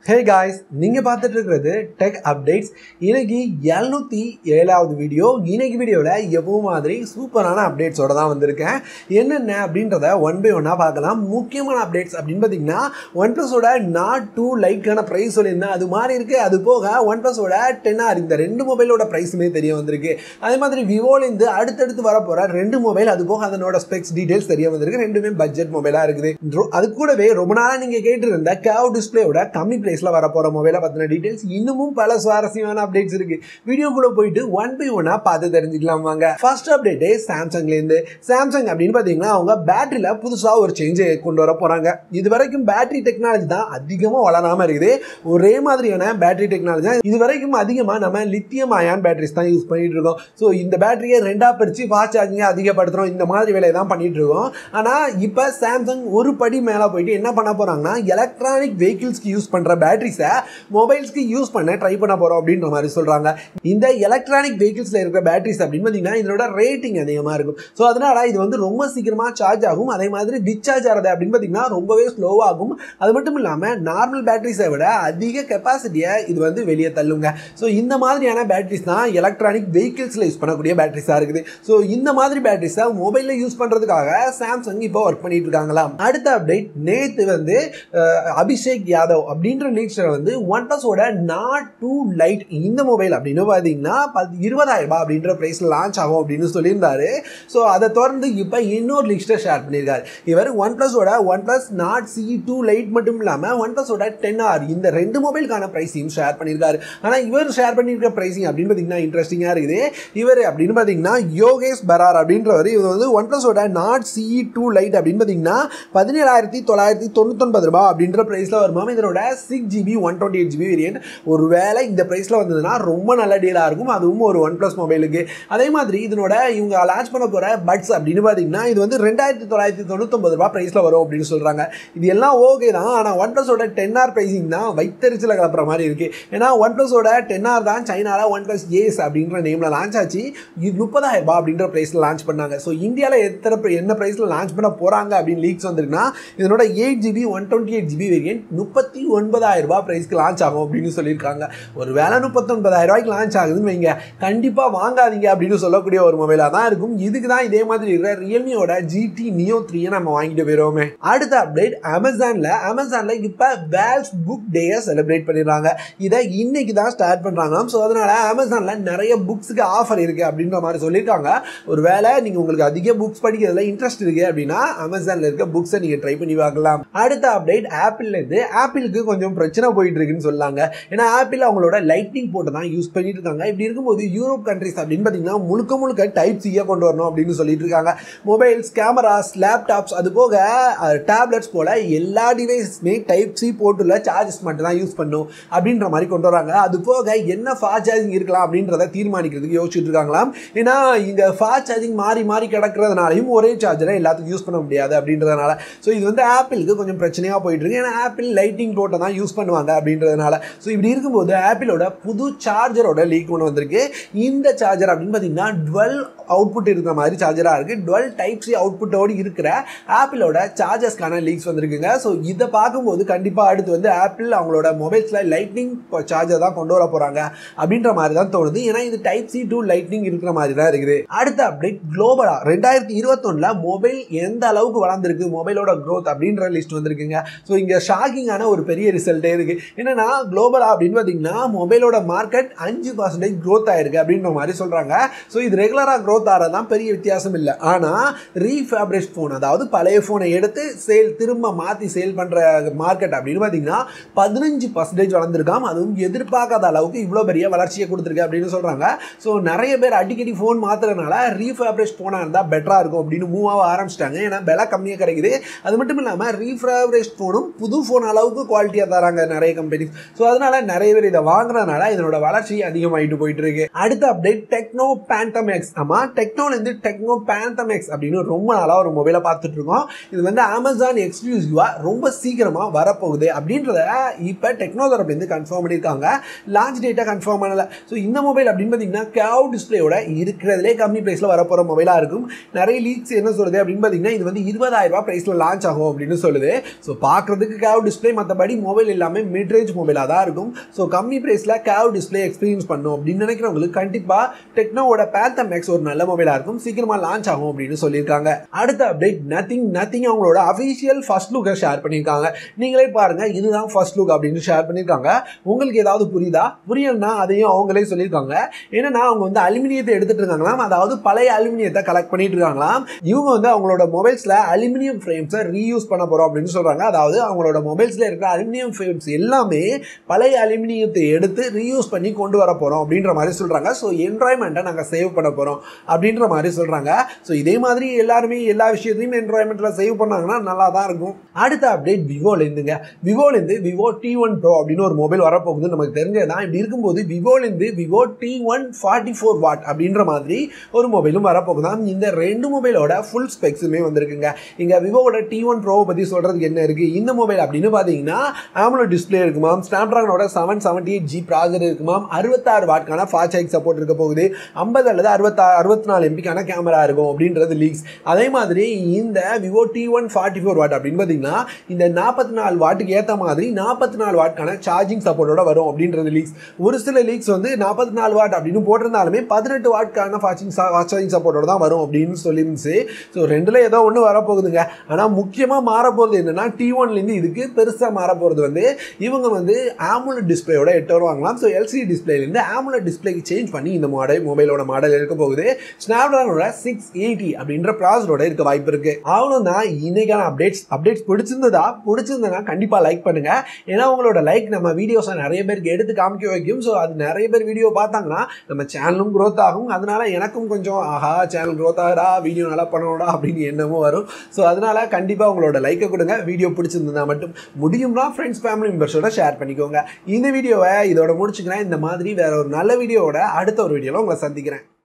hey guys நீங்கள் பார்த்துட்டு இருக்கிறது டெக் அப்டேட்ஸ் இன்னைக்கு எழுநூற்றி ஏழாவது வீடியோ இன்னைக்கு வீடியோவில் எப்பவும் மாதிரி சூப்பரான அப்டேட்ஸோட தான் வந்திருக்கேன் என்னென்ன அப்படின்றத ஒன் பை ஒன்னாக பார்க்கலாம் முக்கியமான அப்டேட்ஸ் அப்படின்னு பார்த்தீங்கன்னா ஒன் ப்ளஸோட நாட் டூ லைக்கான ப்ரைஸ் சொல்லியிருந்தேன் அது மாதிரி இருக்குது அது போக ஒன் ப்ளஸோட டென் ஆர் இந்த ரெண்டு மொபைலோட ப்ரைஸுமே தெரிய வந்திருக்கு அதே மாதிரி விவோலேருந்து அடுத்தடுத்து வர போகிற ரெண்டு மொபைல் அது போக அதனோட ஸ்பெக்ஸ் டீடைல்ஸ் தெரிய வந்திருக்கு ரெண்டுமே பட்ஜெட் மொபைலாக இருக்குது ரொ- அது கூடவே ரொம்ப நாளாக நீங்கள் கேட்டிருந்த கேவ் டிஸ்பிளேயோட கம்மி ப்ரைஸில் வர போகிற மொபைலை பற்றின டீடைல்ஸ் இன்னமும் பல சுவாரஸ்யமான அப்டேட்ஸ் இருக்குது வீடியோக்குள்ளே போயிட்டு ஒன் பை ஒன்னாக பார்த்து தெரிஞ்சுக்கலாம் வாங்க ஃபர்ஸ்ட் அப்டேட்டே சாம்சங்லேருந்து சாம்சங் அப்படின்னு பார்த்தீங்கன்னா அவங்க பேட்டரியில் புதுசாக ஒரு சேஞ்சை கொண்டு வர போகிறாங்க இது வரைக்கும் பேட்டரி டெக்னாலஜி தான் அதிகமாக வளராமல் இருக்குது ஒரே மாதிரியான பேட்டரி டெக்னாலஜி தான் இது வரைக்கும் அதிகமாக நம்ம லித்தியம் அயான் பேட்டரிஸ் தான் யூஸ் பண்ணிட்டு இருக்கோம் ஸோ இந்த பேட்டரியை ரெண்டாக பிரித்து ஃபாஸ்ட் சார்ஜிங்கை அதிகப்படுத்துகிறோம் இந்த மாதிரி வேலையை தான் பண்ணிட்டு இருக்கோம் ஆனால் இப்போ சாம்சங் ஒரு படி மேலே போயிட்டு என்ன பண்ண போகிறாங்கன்னா எலக்ட்ரானிக் வெஹிக்கிள்ஸ்க்கு யூஸ் பண்ணுற பேட்டரிஸை மொபைல்ஸ்க்கு யூஸ் பண்ண ட்ரை பண்ண போகிறோம் அப்படின்ற மாதிரி சொல்கிறாங்க இந்த எலக்ட்ரானிக் வெஹிக்கிள்ஸில் இருக்கிற பேட்டரிஸ் அப்படின்னு பார்த்தீங்கன்னா இதனோட ரேட்டிங் அதிகமாக இருக்கும் ஸோ அதனால இது வந்து ரொம்ப சீக்கிரமாக சார்ஜ் ஆகும் அதே மாதிரி டிஸ்சார்ஜ் ஆகிறது அப்படின்னு பார்த்தீங்கன்னா ரொம்பவே ஸ்லோவாகும் அது மட்டும் இல்லாமல் நார்மல் பேட்டரிஸை விட அதிக கெப்பாசிட்டியை இது வந்து வெளியே தள்ளுங்க ஸோ இந்த மாதிரியான பேட்டரிஸ் தான் எலக்ட்ரானிக் வெஹிக்கிள்ஸில் யூஸ் பண்ணக்கூடிய பேட்டரிஸாக இருக்குது ஸோ இந்த மாதிரி பேட்டரிஸை மொபைலில் யூஸ் பண்ணுறதுக்காக சாம்சங் இப்போ ஒர்க் பண்ணிட்டு இருக்காங்களாம் அடுத்த அப்டேட் நேத்து வந்து அஹ், அபிஷேக் யாதவ் அப்படின்ற லீக்ஸ்டர் வந்து ஒன் ப்ளஸோட நாட் டூ லைட் இந்த மொபைல் அப்படின்னு பார்த்தீங்கன்னா பத்- இருபதாயிரம் ரூபாய் அப்படின்ற ப்ரைஸில் லான்ச் ஆகும் அப்படின்னு சொல்லியிருந்தாரு ஸோ அதை தொடர்ந்து இப்போ இன்னொரு லிஸ்ட்டை ஷேர் பண்ணியிருக்காரு இவர் ஒன் ப்ளஸோட one plus Nord C two lite மட்டும் இல்லாமல் ஒன் ப்ளஸோட டென் ஆர் இந்த ரெண்டு மொபைலுக்கான ப்ரைஸையும் ஷேர் பண்ணியிருக்காரு ஆனால் இவர் ஷேர் பண்ணியிருக்க ப்ரைஸிங் அப்படின்னு பார்த்தீங்கன்னா இன்ட்ரெஸ்டிங்காக இருக்குது இவர் அப்படின்னு பார்த்தீங்கன்னா யோகேஷ் பரார் அப்படின்றவர் இவர் வந்து ஒன் ப்ளஸோட நாட் சி டூ லைட் அப்படின்னு பார்த்தீங்கன்னா பதினேழாயிரத்தி தொள்ளாயிரத்தி தொண்ணூத்தொன்பது ரூபாய் அப்படின்ற ப்ரைஸில் வருமாம் இதனோட six GB one twenty eight GB variant ஒருவேளை இந்த ப்ரைஸில் வந்ததுன்னா ரொம்ப நல்ல டீலாக இருக்கும் அதுவும் ஒரு ஒன் ப்ளஸ் மொபைலுக்கு அதே மாதிரி இதனோட இவங்க லான்ச் பண்ண போகிற பட்ஸ் அப்படின்னு பார்த்தீங்கன்னா இது வந்து ரெண்டாயிரத்தி தொள்ளாயிரத்தி தொண்ணூத்தொம்பது ரூபாய் ப்ரைஸில் வரும் அப்படின்னு சொல்கிறாங்க இது எல்லாம் ஓகே தான் ஆனால் ஒன் ப்ளஸோட டென் ஆர் ப்ரைஸிங் தான் வைத்தறிச்சல கலப்புற மாதிரி இருக்குது ஏன்னா ஒன் ப்ளஸோட டென் ஆர் தான் சைனாவில் ஒன் ப்ளஸ் ஏஸ் அப்படின்ற நேமில் லான்ச் ஆச்சு இது முப்பதாயிரம் ரூபாய் அப்படின்ற ப்ரைஸில் லான்ச் பண்ணாங்க ஸோ இந்தியாவில் எத்தனை pri- என்ன ப்ரைஸில் லான்ச் பண்ண போகிறாங்க அப்படின்னு லீக்ஸ் வந்திருக்குன்னா இதனோட eight GB one twenty eight GB variant முப்பத்தி ஒன்பதாயிரம் ரூபாய் ப்ரைஸ்க்கு லான்ச் ஆகும் அப்படின்னு சொல்லியிருக்காங்க ஒரு வேலை முப்பத்தொன்பதாயிரம் ரூபாய்க்கு லான்ச் ஆகுதுன்னு வைங்க கண்டிப்பாக வாங்காதீங்க அப்படின்னு சொல்லக்கூடிய ஒரு மொபைலாக தான் இருக்கும் இதுக்கு தான் இதே மாதிரி இருக்கிற ரியல்மியோட ஜிடி நியோ த்ரீயை நம்ம வாங்கிட்டு போயிடுவோமே அடுத்த அப்டேட் அமேசானில் அமேசானில் இப்போ வேல்ஸ் புக் டேயை செலிப்ரேட் பண்ணிடுறாங்க இதை இன்னைக்கு தான் ஸ்டார்ட் பண்ணுறாங்களாம் ஸோ அதனால அமேசானில் நிறைய புக்ஸுக்கு ஆஃபர் இருக்குது அப்படின்ற மாதிரி சொல்லியிருக்காங்க ஒரு வேளை நீங்கள் உங்களுக்கு அதிக புக்ஸ் படிக்கிறதுல இன்ட்ரெஸ்ட் இருக்குது அப்படின்னா அமேசானில் இருக்க புக்ஸை நீங்கள் ட்ரை பண்ணி பார்க்கலாம் அடுத்த அப்டேட் ஆப்பிள்லேருந்து ஆப்பிளுக்கு கொஞ்சம் பிரச்சனை போயிட்டு இருக்குன்னு சொல்லாங்க ஏன்னா ஆப்பிள் அவங்களோட லைட்னிங் போட்டு தான் யூஸ் பண்ணிட்டு இருக்காங்க இப்படி இருக்கும்போது யூரோப் கண்ட்ரிஸ் அப்படின்னு பார்த்தீங்கன்னா முழுக்க முழுக்க டைப் சியை கொண்டு வரணும் அப்படின்னு சொல்லிட்டு இருக்காங்க மொபைல்ஸ் கேமராஸ் லேப்டாப்ஸ் அது போக டேப்லெட்ஸ் போல எல்லா டிவைஸுமே டைப் சி போட்டுள்ள சார்ஜஸ் மட்டும் தான் யூஸ் பண்ணும் அப்படின்ற மாதிரி கொண்டு வராங்க அது போக என்ன ஃபாஸ்ட் சார்ஜிங் இருக்கலாம் அப்படின்றத தீர்மானிக்கிறதுக்கு யோசிச்சுட்டு இருக்காங்களாம் ஏன்னா இந்த ஃபாஸ்ட் சார்ஜிங் மாறி மாறி கிடக்கிறதுனாலையும் ஒரே சார்ஜரை எல்லாத்துக்கும் யூஸ் பண்ண முடியாது அப்படின்றதுனால ஸோ இது வந்து ஆப்பிளுக்கு கொஞ்சம் பிரச்சனையாக போயிட்டு இருக்கு ஏன்னா ஆப்பிள் லைட்டிங் போட்டை தான் யூஸ் பண்ணுவாங்க அப்படின்றதுனால ஸோ இப்படி இருக்கும்போது ஆப்பிளோட புது சார்ஜரோட லீக் ஒன்று வந்திருக்கு இந்த சார்ஜர் அப்படின்னு பார்த்தீங்கன்னா டுவெல் அவுட்புட் இருக்கிற மாதிரி சார்ஜராக இருக்குது டுவெல் டைப் சி அவுட்புட்டோடு இருக்கிற ஆப்பிளோட சார்ஜர்ஸ்க்கான லீக்ஸ் வந்திருக்குங்க ஸோ இதை பார்க்கும்போது கண்டிப்பாக அடுத்து வந்து ஆப்பிள் அவங்களோட மொபைல்ஸில் லைட்னிங் சார்ஜர் தான் கொண்டு வர போகிறாங்க அப்படின்ற மாதிரி தான் தோணுது ஏன்னா இது டைப் சி டூ லைட்னிங் இருக்கிற மாதிரி தான் இருக்குது அடுத்த அப்டேட் குளோபலா ரெண்டாயிரத்தி இருபத்தொன்னில் மொபைல் எந்த அளவுக்கு வளர்ந்துருக்கு மொபைலோட growth அப்படின்ற லிஸ்ட் வந்திருக்குங்க ஸோ இங்கே ஷாக்கிங்கான ஒரு பெரிய ரிசல்ட்டே இருக்குது என்னன்னா குளோபலா அப்படின்னு பார்த்தீங்கன்னா மொபைலோட மார்க்கெட் அஞ்சு பர்சன்டேஜ் growth ஆயிருக்கு அப்படின்ற மாதிரி சொல்கிறாங்க ஸோ இது ரெகுலராக growth ஆகிறது தான் பெரிய வித்தியாசம் இல்லை ஆனால் ரீஃபேப்ரிக் ஃபோன் அதாவது பழைய ஃபோனை எடுத்து சேல் திரும்ப மாற்றி சேல் பண்ணுற மார்க்கெட் அப்படின்னு பார்த்தீங்கன்னா பதினஞ்சு பர்சன்டேஜ் வளர்ந்துருக்காம் அதுவும் எதிர்பார்க்காத அளவுக்கு இவ்வளோ பெரிய வளர்ச்சியை கொடுத்துருக்கு அப்படின்னு சொல்கிறாங்க ஸோ நிறைய பேர் அடிக்கடி ஃபோன் மாற்றுறதுனால ரீஃபேப்ரிக் ஃபோனாக இருந்தால் பெட்டராக இருக்கும் அப்படின்னு மூவ் ஆக ஆரம்பிச்சிட்டாங்க ஏன்னா விலை கம்மியாக கிடைக்குது அது மட்டும் இல்லாமல் ரீஃபேப்ரிக் ஃபோனும் புது ஃபோன் அளவுக்கு குவாலிட்டியாக தராங்க நிறைய கம்பெனிஸ் ஸோ அதனால நிறைய பேர் இதை வாங்குறதுனால இதனோட வளர்ச்சி அதிகமாகிட்டு போயிட்டு இருக்கு அடுத்த அப்டேட் டெக்னோ பேந்தம் எக்ஸ் ஆமாம் டெக்னோலேருந்து டெக்னோ பேந்தம் எக்ஸ் அப்படின்னு ரொம்ப நாளாக ஒரு மொபைலை பார்த்துட்டு இருக்கோம் இது வந்து அமேசான் எக்ஸ்க்ளூசிவாக ரொம்ப சீக்கிரமாக வரப்போகுது அப்படின்றத இப்போ டெக்னோ தரப்புலேருந்து கன்ஃபார்ம் பண்ணியிருக்காங்க லான்ச் டேட்டா கன்ஃபார்ம் பண்ணல ஸோ இந்த மொபைல் அப்படின்னு பார்த்தீங்கன்னா கேவ் டிஸ்பிளேயோட இருக்கிறதுலே கம்மி ப்ரைஸில் வரப்போகிற மொபைலாக இருக்கும் நிறைய லீக்ஸ் என்ன சொல்லுது அப்படின்னு பார்த்தீங்கன்னா இது வந்து இருபதாயிரம் ரூபாய் ப்ரைஸில் லான்ச் ஆகும் அப்படின்னு சொல்லுது ஸோ பார்க்குறதுக்கு கேவ் டிஸ்பிளே மற்றபடி மொபைல் எல்லாமே மிட்ரேஞ்ச் மொபைலாக தான் இருக்கும் ஸோ கம்மி ப்ரைஸில் கேவ் டிஸ்பிளே எக்ஸ்பீரியன்ஸ் பண்ணும் அப்படின்னு நினைக்கிறவங்களுக்கு கண்டிப்பாக டெக்னோவோட பேத்தம் மேக்ஸ் ஒரு நல்ல மொபைலாக இருக்கும் சீக்கிரமாக லான்ச் ஆகும் அப்படின்னு சொல்லியிருக்காங்க அடுத்த அப்டேட் நத்திங் நத்திங் அவங்களோட அஃபிஷியல் ஃபர்ஸ்ட் லுக்கை ஷேர் பண்ணியிருக்காங்க நீங்களே பாருங்க இதுதான் ஃபர்ஸ்ட் லுக் அப்படின்னு ஷேர் பண்ணியிருக்காங்க உங்களுக்கு ஏதாவது புரியுதா புரியலன்னா அதையும் அவங்களே சொல்லியிருக்காங்க என்னன்னா அவங்க வந்து அலுமினியத்தை எடுத்துட்டு இருக்காங்களாம் அதாவது பழைய அலுமினியத்தை கலெக்ட் பண்ணிட்டு இருக்காங்களாம் இவங்க வந்து அவங்களோட மொபைல்ஸ்ல அலுமினியம் ஃப்ரேம்ஸை ரீயூஸ் பண்ண போறோம் அப்படின்னு சொல்றாங்க அதாவது அவங்களோட மொபைல்ஸ்ல இருக்கிற அலுமினியம் ஃப்ரேம்ஸ் எல்லாமே பழைய அலுமினியத்தை எடுத்து ரீயூஸ் பண்ணி கொண்டு வர போறோம் அப்படின்ற மாதிரி சொல்றாங்க ஸோ என்வாயன்மெண்ட்டை நாங்கள் சேவ் பண்ண போறோம் அப்படின்ற மாதிரி சொல்றாங்க ஸோ இதே மாதிரி எல்லாருமே எல்லா விஷயத்தையும் என்வாயன்மெண்ட்ல சேவ் பண்ணாங்கன்னா நல்லா தான் இருக்கும் அடுத்த அப்டேட் விவோலேருந்துங்க விவோலேருந்து விவோ டி ஒன் ப்ரோ அப்படின்னு ஒரு மொபைல் வரப்போகுது நமக்கு தெரிஞ்சதுதான் இப்படி இருக்கும்போது விவோலேருந்து Vivo T one forty four watt அப்படின்ற மாதிரி ஒரு மொபைலும் வரப்போகுதான் இந்த ரெண்டு மொபைலோட ஃபுல் ஸ்பெக்ஸுமே வந்திருக்குங்க இங்கே விவோவோட டி ஒன் ப்ரோவை பற்றி சொல்கிறதுக்கு என்ன இருக்குது இந்த மொபைல் அப்படின்னு பார்த்தீங்கன்னா ஆமலோ டிஸ்பிளே இருக்குமாம் ஸ்னாப்ட்ராகனோட seven seventy eight G processor இருக்குமாம் அறுபத்தாறு வாட்கான ஃபாஸ்ட் சார்ஜ் சப்போர்ட் இருக்க போகுது ஐம்பது அல்லது அறுபத்தா அறுபத்தி நாலு எம்பிக்கான கேமரா இருக்கும் அப்படின்றது லீக்ஸ் அதே மாதிரி இந்த Vivo T one forty four watt அப்படின்னு பார்த்தீங்கன்னா இந்த நாற்பத்தி நாலு வாட்டுக்கு ஏற்ற மாதிரி நாற்பத்தி நாலு வாட்கான சார்ஜிங் சப்போர்ட்டோட வரும் அப்படின்றது லீக்ஸ் ஒரு சில லீக்ஸ் வந்து நாற்பத்தி நாலு வாட் அப்படின்னு போட்டிருந்தாலுமே பதினெட்டு வாட்கான ஃபாஸ்டிங் ஃபாஸ்ட் சார்ஜிங் சப்போர்ட்டோட தான் வரும் அப்படின்னு சொல்லியிருந்துச்சு ஸோ ரெண்டில் ஏதோ ஒன்று வரப்போகுதுங்க ஆனால் முக்கியமாக மாறப்போகிறது என்னன்னா டி ஒன்லேருந்து இதுக்கு பெருசாக மாறப்போகிறது வந்து இவங்க வந்து ஆமுலட் டிஸ்பிளேயோட எட்டு வருவாங்களாம் ஸோ எல்சிடி டிஸ்பிளேலேருந்து ஆமுலட் டிஸ்பிளேக்கு சேஞ்ச் பண்ணி இந்த மாடல் மொபைலோட மாடல் இருக்க போகுது ஸ்னாப்ட்ராகனோட சிக்ஸ் எயிட்டி அப்படின்ற ப்ராசரோட இருக்க வாய்ப்பு இருக்கு அவ்வளோ தான் இன்னைக்கான அப்டேட்ஸ் அப்டேட்ஸ் பிடிச்சிருந்ததா பிடிச்சிருந்தனா கண்டிப்பாக லைக் பண்ணுங்க ஏன்னா உங்களோட லைக் நம்ம வீடியோஸை நிறைய பேருக்கு எடுத்து காமிக்க வைக்கும் ஸோ அது நிறைய பேர் வீடியோ பார்த்தாங்கன்னா நம்ம சேனலும் க்ரோத் ஆகும் அதனால எனக்கும் கொஞ்சம் ஆஹா சேனல் க்ரோத் ஆகுடா வீடியோ நல்லா பண்ணணும்டா அப்படின்னு எண்ணமும் வரும் ஸோ அதனால கண்டிப்பாக உங்களோட லைக்கை கொடுங்க வீடியோ பிடிச்சிருந்தா மட்டும் முடியும்னா ஃப்ரெண்ட்ஸ் ஃபேமிலி மெம்பர்ஸோட ஷேர் பண்ணிக்கோங்க இந்த வீடியோவை இதோட முடிச்சுக்கிறேன் இந்த மாதிரி வேற ஒரு நல்ல வீடியோவோட அடுத்த ஒரு வீடியோவில் உங்களை சந்திக்கிறேன்